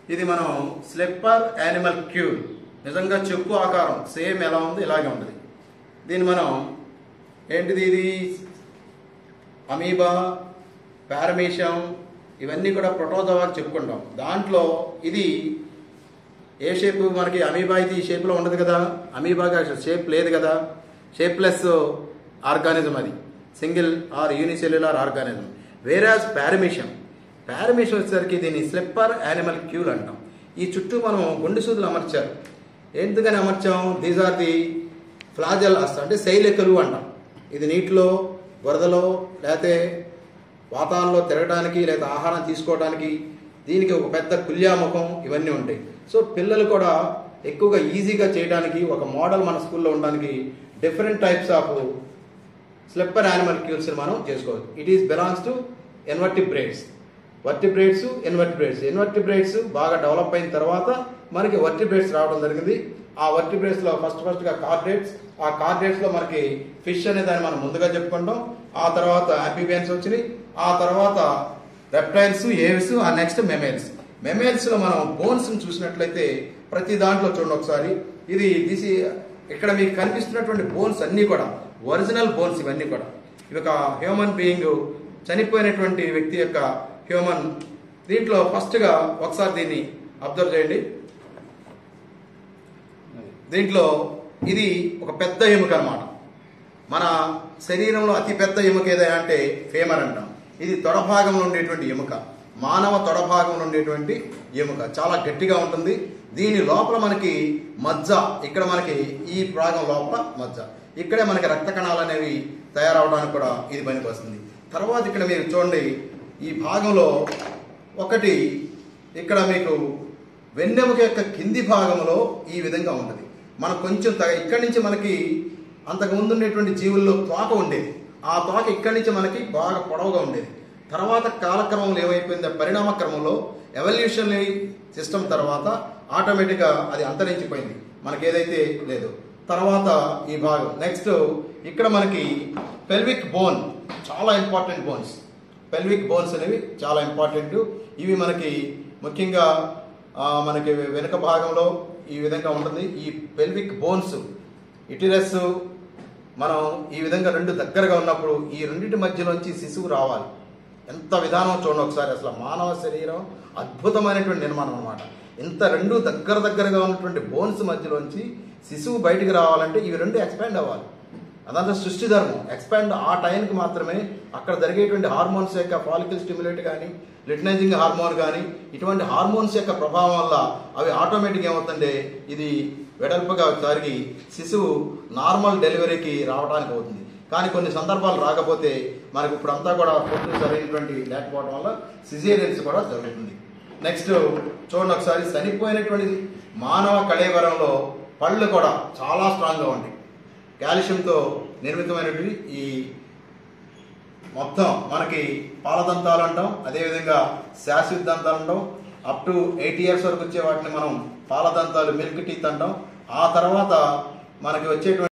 ఇది మనం slipper animal cure నిజంగా చెప్పు ఆకారం సేమ్ ఎలా ఉంది ఇలాగే ఉంటుంది దీన్ని మనం ఏంటిది ఇది అమీబా పారమీషం ఇవన్నీ కూడా ప్రోటోజోవా చెప్పుకుంటాం దాంట్లో ఇది ఏ షేప్ మనకి అమీబా అయితే ఈ షేప్లో ఉండదు కదా అమీబాగా షేప్ లేదు కదా షేప్లెస్ ఆర్గానిజం అది single or unicellular organism whereas paramecium paramecium వచ్చేసరికి దీన్ని స్లిప్పర్ యానిమల్ క్యూల్ అంటాం ఈ చుట్టూ మనం గుండె సూదులు అమర్చారు ఎందుకని అమర్చాం దీస్ ఆర్ ది ఫ్లాజల్ అంటే శైలికలు అంటాం ఇది నీటిలో బురదలో లేకపోతే వాతావరణంలో తిరగడానికి లేదా ఆహారం తీసుకోవడానికి దీనికి ఒక పెద్ద కుల్యాముఖం ఇవన్నీ ఉంటాయి సో పిల్లలు కూడా ఎక్కువగా ఈజీగా చేయడానికి ఒక మోడల్ మన స్కూల్లో ఉండడానికి different types of slipper animalcules మనం చేసుకోవచ్చు it is belongs to invertebrates vertebrates invertebrates invertebrates బాగా డెవలప్ అయిన తర్వాత మనకి వర్టిబ్రేట్స్ రావడం జరిగింది ఆ వర్టిబ్రేట్స్ లో ఫస్ట్ ఫస్ట్ గా కార్డేట్స్ ఆ కార్డేట్స్ లో మనకి ఫిష్ అనే దాన్ని మనం ముందుగా చెప్పుకుంటాం ఆ తర్వాత ఆంఫిబియన్స్ వచ్చినాయి ఆ తర్వాత రెప్టైల్స్ ఏవ్స్ ఆ నెక్స్ట్ మెమైల్స్ మెమైల్స్ లో మనం బోన్స్ చూసినట్లయితే ప్రతి దాంట్లో చూడండి ఒకసారి ఇది తీసి ఇక్కడ మీకు కనిపిస్తున్నటువంటి బోన్స్ అన్ని కూడా ఒరిజినల్ బోన్స్ ఇవన్నీ కూడా ఇవి ఒక హ్యూమన్ బీయింగ్ చనిపోయినటువంటి వ్యక్తి యొక్క హ్యూమన్ దీంట్లో ఫస్ట్ గా ఒకసారి దీన్ని అబ్జర్వ్ చేయండి దీంట్లో ఇది ఒక పెద్ద ఎముక అన్నమాట మన శరీరంలో అతి పెద్ద ఎముక ఏదైనా అంటే ఫేమర్ అంటాం ఇది తొడ భాగంలో ఉండేటువంటి ఎముక మానవ తొడ భాగంలో ఉండేటువంటి ఎముక చాలా గట్టిగా ఉంటుంది దీని లోపల మనకి మజ్జ ఇక్కడ మనకి ఈ భాగం లోపల మజ్జ ఇక్కడే మనకి రక్త కణాలు అనేవి తయారవడానికి కూడా ఇది పనికి వస్తుంది తర్వాత ఇక్కడ మీరు చూడండి ఈ భాగంలో ఒకటి ఇక్కడ మీకు వెన్నెముక యొక్క కింది భాగంలో ఈ విధంగా ఉంటుంది మనకు కొంచెం తగ ఇక్కడి నుంచి మనకి అంతకు ముందు ఉండేటువంటి జీవుల్లో తోక ఉండేది ఆ తోక ఇక్కడి నుంచి మనకి బాగా పొడవుగా ఉండేది తర్వాత కాలక్రమంలో ఏమైపోయిందో పరిణామ క్రమంలో ఎవల్యూషనరీ సిస్టమ్ తర్వాత ఆటోమేటిక్గా అది అంతరించిపోయింది మనకి ఏదైతే లేదు తర్వాత ఈ భాగం నెక్స్ట్ ఇక్కడ మనకి పెల్విక్ బోన్ చాలా ఇంపార్టెంట్ బోన్స్ పెల్విక్ బోన్స్ అనేవి చాలా ఇంపార్టెంట్ ఇవి మనకి ముఖ్యంగా ఆ, మనకి వెనుక భాగంలో ఈ విధంగా ఉంటుంది ఈ పెల్విక్ బోన్స్ ఇటిరస్ మనం ఈ విధంగా రెండు దగ్గరగా ఉన్నప్పుడు ఈ రెండింటి మధ్యలోంచి శిశువు రావాలి ఎంత విధానం చూడండి ఒకసారి అసలు మానవ శరీరం అద్భుతమైనటువంటి నిర్మాణం అన్నమాట ఇంత రెండు దగ్గర దగ్గరగా ఉన్నటువంటి బోన్స్ మధ్యలోంచి శిశువు బయటికి రావాలంటే ఇవి రెండు ఎక్స్పాండ్ అవ్వాలి అదంతా సృష్టి ధర్మం ఎక్స్పాండ్ ఆ టైంకి మాత్రమే అక్కడ జరిగేటువంటి హార్మోన్స్ యొక్క ఫాలికల్ స్టిమ్యులేట్ కానీ లిటనైజింగ్ హార్మోన్ కానీ ఇటువంటి హార్మోన్స్ యొక్క ప్రభావం వల్ల అవి ఆటోమేటిక్ ఏమవుతుందంటే ఇది వెడల్పుగా జరిగి శిశువు నార్మల్ డెలివరీకి రావడానికి అవుతుంది కానీ కొన్ని సందర్భాలు రాకపోతే మనకు ఇప్పుడంతా కూడా పొట్టు సరైనటువంటి లేకపోవడం వల్ల సిజేరియన్స్ కూడా జరుగుతుంది నెక్స్ట్ చూడండి ఒకసారి చనిపోయినటువంటి మానవ కళేవరంలో పళ్ళు కూడా చాలా స్ట్రాంగ్గా ఉంటాయి కాల్షియంతో నిర్మితమైనటువంటి ఈ మొత్తం మనకి పాలదంతాలు అంటాం అదేవిధంగా శాశ్వత దంతాలు అంటాం అప్ టు ఎయిట్ ఇయర్స్ వరకు వచ్చే వాటిని మనం పాలదంతాలు మిల్క్ టీత్ అంటాం ఆ తర్వాత మనకి వచ్చేటువంటి